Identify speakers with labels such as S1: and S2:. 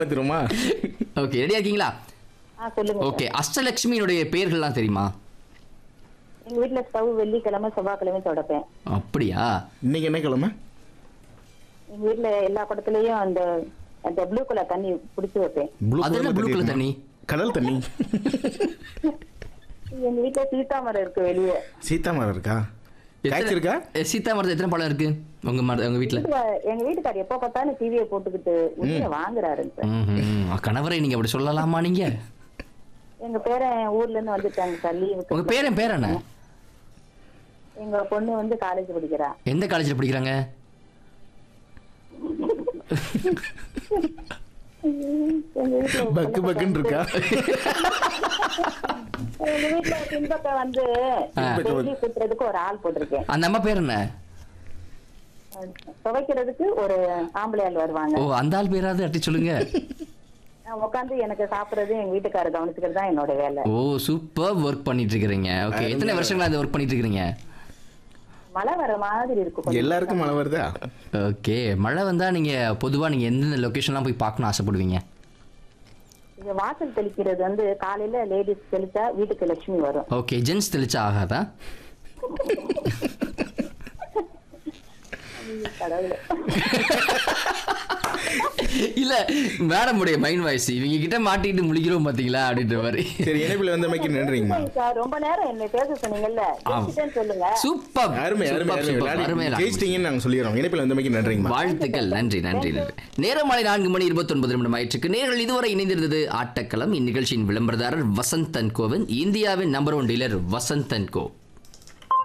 S1: தெரியுமா
S2: ஓகே ரெடியா இருக்கீங்களா
S3: ஆ சொல்லுங்க
S2: ஓகே அஷ்டலட்சுமியினுடைய பெயர்கள்லாம் தெரியுமா
S3: எங்க வீட்டுல ஸ்டவ் வெள்ளிக்கிழமை செவ்வாய்க்கிழமை தொடப்பேன்
S2: அப்படியா
S1: இன்னைக்கு என்ன கிழமை
S3: எங்க வீட்டுல எல்லா குடத்துலயும் அந்த அந்த ப்ளூ கலர் தண்ணி பிடிச்சி வைப்பேன்
S1: ப்ளூ
S2: அது என்ன blue color தண்ணி?
S1: கடல் தண்ணி
S3: எங்க வீட்டுல சீதாமரம் இருக்கு வெளியே
S1: சீதா மரம் இருக்கா
S2: எத்தனை-
S1: காய்ச்சிருக்கா
S2: எ, சீதா மரத்துல எத்தனை பழம் இருக்கு உங்க மர உங்க வீட்ல
S3: வீட்டுக்கு- எங்க வீட்டுக்காரர் எப்ப பார்த்தாலும் டிவியை போட்டுக்கிட்டு உண்மையை வாங்குறாரு சார்
S2: ம்ஹும். கணவரை நீங்க அப்படி சொல்லலாமா நீங்க
S3: எங்க பேரன் ஊர்ல இருந்து வந்துட்டாங்க சார் லீவுக்கு
S2: உங்க பேரன் பேர் என்ன
S3: எங்க பொண்ணு வந்து காலேஜ் படிக்கிறா
S2: எந்த காலேஜ்ல படிக்கிறாங்க
S3: எங்க வீட்டுல
S1: பக்கு பக்குன்னு இருக்கா
S3: எங்க வீட்டுல பின்பக்கம் வந்து
S2: ஆ.
S3: டெய்லி குத்துறதுக்கு ஒரு ஆள் போட்டிருக்கேன்
S2: அந்த அம்மா பேர் என்ன
S3: துவைக்கிறதுக்கு ஒரு ஆம்பளை ஆள் வருவாங்க
S2: ஓ அந்த ஆள் பேராது அட்டி சொல்லுங்க
S3: நான் உட்காந்து எனக்கு சாப்பிடுறது எங்க வீட்டுக்காரர் கவனிச்சுக்கிறது தான் என்னோட வேலை
S2: ஓ சூப்பர் ஒர்க் பண்ணிட்டு இருக்கிறீங்க ஓகே எத்தனை வருஷங்களா இந்த ஒர்க் பண்ணிட்டு இருக்கிறீங்க
S3: மழை வர மாதிரி இருக்கு கொஞ்சம்.
S1: எல்லாருக்கும் மழை வருதா
S2: ஓகே மழை வந்தா நீங்க பொதுவா நீங்க எந்தெந்த லொகேஷன்லாம் போய் பார்க்கணும் ஆசைப்படுவீங்க
S3: இங்க வாசல் தெளிக்கிறது வந்து காலையில லேடிஸ் தெளிச்சா வீட்டுக்கு லட்சுமி வரும்
S2: ஓகே ஜென்ஸ் தெளிச்சா ஆகாதா
S3: கடவுளே
S2: இல்ல மேடமுடைய மைண்ட் வாய்ஸ் இவங்க கிட்ட மாட்டிட்டு முழிக்கிறோம் பாத்தீங்களா அப்படின்ற மாதிரி
S1: சரி இணைப்பில் வந்தமைக்கு நன்றிங்கம்மா
S3: சார் ரொம்ப நேரம் என்னை பேச சொன்னீங்கல்ல ஜெயிச்சிட்டேன்னு சொல்லுங்க
S2: சூப்பர்
S1: அருமை அருமை
S2: சூப்பர், சூப்பர்,
S1: அருமை
S2: அருமையா
S1: ஜெயிச்சிட்டீங்கன்னு நாங்கள் சொல்லிடுறோம் இணைப்பில் வந்தமைக்கு நன்றிங்கம்மா
S2: வாழ்த்துக்கள் நன்றி நன்றி நன்றி நேரம் மாலை நான்கு மணி இருபத்தி ஒன்பது நிமிடம் ஆயிற்றுக்கு நேர்கள் இதுவரை இணைந்திருந்தது ஆட்டக்களம் இந்நிகழ்ச்சியின் விளம்பரதாரர் வசந்தன் கோவின் இந்தியாவின் நம்பர் ஒன் டீலர் வசந்தன் கோ